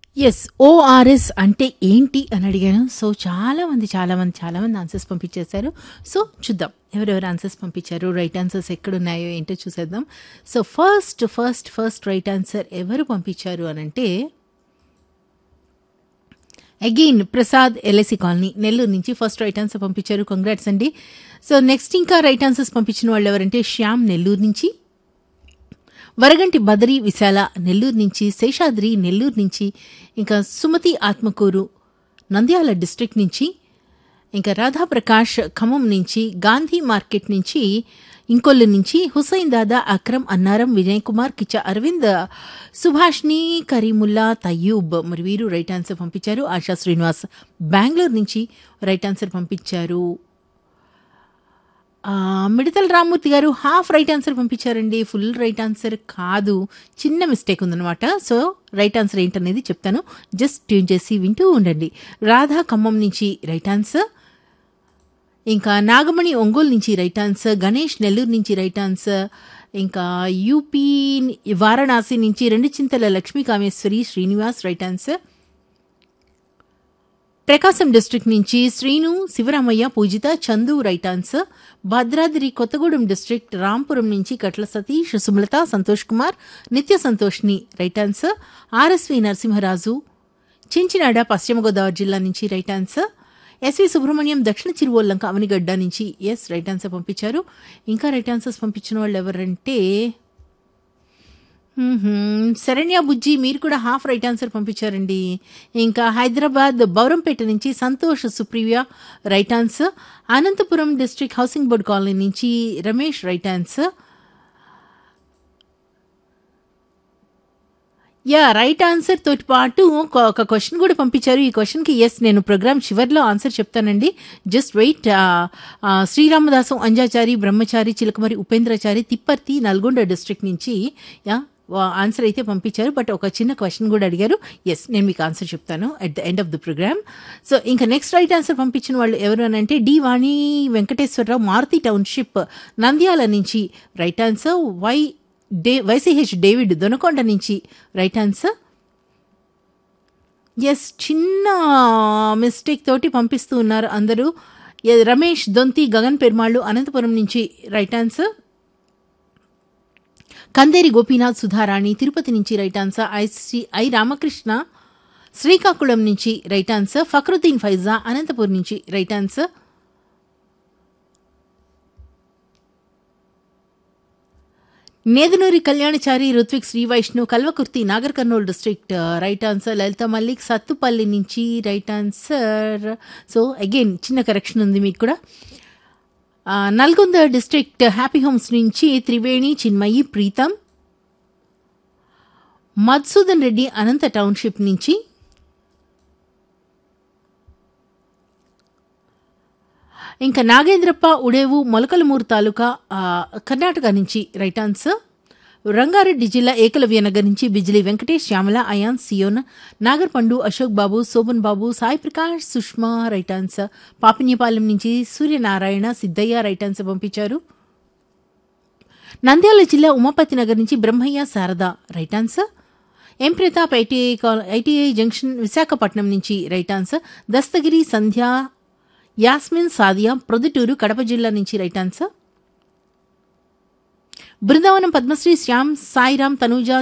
Yes. ORS అంటే ఏంటి అని అడిగాను. సో, చాలా మంది, చాలా మంది, చాలా మంది ఆన్సర్స్ పంపించేశారు. సో, చూద్దాం ఎవరెవరు ఆన్సర్స్ పంపించారు, రైట్ ఆన్సర్స్ ఎక్కడున్నాయో ఏంటో చూసేద్దాం. So, first, first, first right answer ఎవరు పంపించారు అనంటే again Prasad LIC colony Nellore నుంచి ఫస్ట్ రైట్ ఆన్సర్ పంపించారు. కంగ్రాట్స్ అండి. సో, నెక్స్ట్ ఇంకా రైట్ ఆన్సర్స్ పంపించిన వాళ్ళు ఎవరంటే శ్యామ్ నెల్లూరు నుంచి వరగంటి బదరి విశాల నెల్లూరు నుంచి శేషాద్రి నెల్లూరు నుంచి ఇంకా సుమతి ఆత్మకూరు నంద్యాల డిస్ట్రిక్ట్ నుంచి ఇంకా రాధాప్రకాష్ ఖమ్మం నుంచి గాంధీ మార్కెట్ నుంచి ఇంకొల్లు నుంచి హుసైన్ దాదా అక్రమ్ అన్నారం విజయ్ కుమార్ కిచ్చ అరవింద్ సుభాష్ని కరీముల్లా తయ్యూబ్ మరి వీరు రైట్ ఆన్సర్ పంపించారు ఆశా శ్రీనివాస్ బెంగళూరు నుంచి రైట్ ఆన్సర్ పంపించారు ఆ, Midatala Rammurthy garu half right answer పంపించారండి ఫుల్ రైట్ ఆన్సర్ కాదు చిన్న మిస్టేక్ ఉందన్నమాట సో రైట్ ఆన్సర్ ఏంటనేది చెప్తాను జస్ట్ ట్యూన్ చేసి వింటూ ఉండండి రాధా ఖమ్మం నుంచి రైట్ ఆన్సర్ ఇంకా నాగమణి ఒంగోలు నుంచి రైట్ ఆన్సర్ గణేష్ నెల్లూరు నుంచి రైట్ ఆన్సర్ ఇంకా యూపీ వారణాసి నుంచి రెండు Chintala Lakshmi Kameshwari Srinivas right answer Prakasam district నుంచి Srinu Sivaramaiah Poojitha Chandu right answer Bhadradri Kothagudem district Rampuram నుంచి Katla Satish Sumalatha Santosh Kumar Nitya Santoshini right answer RSV Narasimharaju Chinchinada Paschima Godavari జిల్లా నుంచి రైట్ ఆన్సర్ ఎస్వి సుబ్రహ్మణ్యం దక్షిణ చిరువోల్లంక అవనిగడ్డ నుంచి ఎస్ రైట్ ఆన్సర్ పంపించారు ఇంకా రైట్ ఆన్సర్స్ పంపించిన వాళ్ళు ఎవరంటే మ్మ్హ్మ్. శరణ్య బుజ్జి మీరు కూడా హాఫ్ రైట్ ఆన్సర్ పంపించారండి ఇంకా హైదరాబాద్ బౌరంపేట నుంచి Santosh Supriya right answer Anantapur district housing board colony నుంచి Ramesh right answer yeah right answer తోటి పాటు ఒక- ఒక క్వశ్చన్ కూడా పంపించారు ఈ క్వశ్చన్కి ఎస్ నేను ప్రోగ్రామ్ చివరిలో ఆన్సర్ చెప్తానండి just wait Sriramadasam Anjachari Brahmachari Chilakamari Upendrachari Thipparthi Nalgonda district నుంచి యా ఆన్సర్ అయితే పంపించారు బట్ ఒక చిన్న క్వశ్చన్ కూడా అడిగారు ఎస్ నేను మీకు ఆన్సర్ చెప్తాను at the end of the program so ఇంకా నెక్స్ట్ రైట్ ఆన్సర్ పంపించిన వాళ్ళు ఎవరు అని అంటే డి వాణి వెంకటేశ్వరరావు మారుతి టౌన్షిప్ నంద్యాల నుంచి రైట్ ఆన్సర్ వై డే వైసీహెచ్ డేవిడ్ దొనకొండ నుంచి రైట్ ఆన్సర్ ఎస్ చిన్న మిస్టేక్ తోటి పంపిస్తూ ఉన్నారు అందరూ ఎ- రమేష్ దొంతి గగన్ పెరుమాళ్ళు అనంతపురం నుంచి రైట్ ఆన్సర్ కందేరి గోపీనాథ్ సుధారాణి తిరుపతి నుంచి right answer I Sri I Ramakrishna Srikakulam నుంచి రైట్ ఆన్సర్ ఫక్రుద్దీన్ ఫైజా అనంతపురం నుంచి right answer Nedunuri Kalyanachari Ruthvik Sri Vaishnav Kalwakurthy Nagar Kurnool district right answer Lalitha Mallik Sathupalli నుంచి రైట్ ఆన్సర్ సో అగైన్ చిన్న కరెక్షన్ ఉంది మీకు కూడా ఆ, నల్గొంద డిస్ట్రిక్ట్ హ్యాపీ హోమ్స్ నుంచి త్రివేణి చిన్మయి ప్రీతం మధుసూదన్ రెడ్డి అనంత టౌన్షిప్ నుంచి ఇంకా నాగేంద్రప్ప ఉడేవు మొలకలమూరు తాలూకా ఆ, కర్ణాటక నుంచి రైట్ ఆన్సర్ రంగారెడ్డి జిల్లా ఏకలవ్య నగర్ నుంచి బిజిలీ వెంకటేష్ శ్యామల అయాన్ సియోన్ నాగర్పండు అశోక్ బాబు శోభన్ బాబు సాయి ప్రకాష్ సుష్మా రైట్ ఆన్సర్ పాపిన్యపాలెం నుంచి సూర్యనారాయణ సిద్ధయ్య రైట్ ఆన్సర్ పంపించారు నంద్యాల జిల్లా ఉమాపతి నగర్ నుంచి Brahmaiah Sharada right answer M Pratap ITI కాల- ఐటీఐ జంక్షన్ విశాఖపట్నం నుంచి రైట్ ఆన్సర్ దస్తగిరి సంధ్య యాస్మిన్ సాదియా ప్రొద్దుటూరు కడప జిల్లా నుంచి రైట్ ఆన్సర్ బృందావనం పద్మశ్రీ శ్యామ్ సాయిరామ్ తనూజ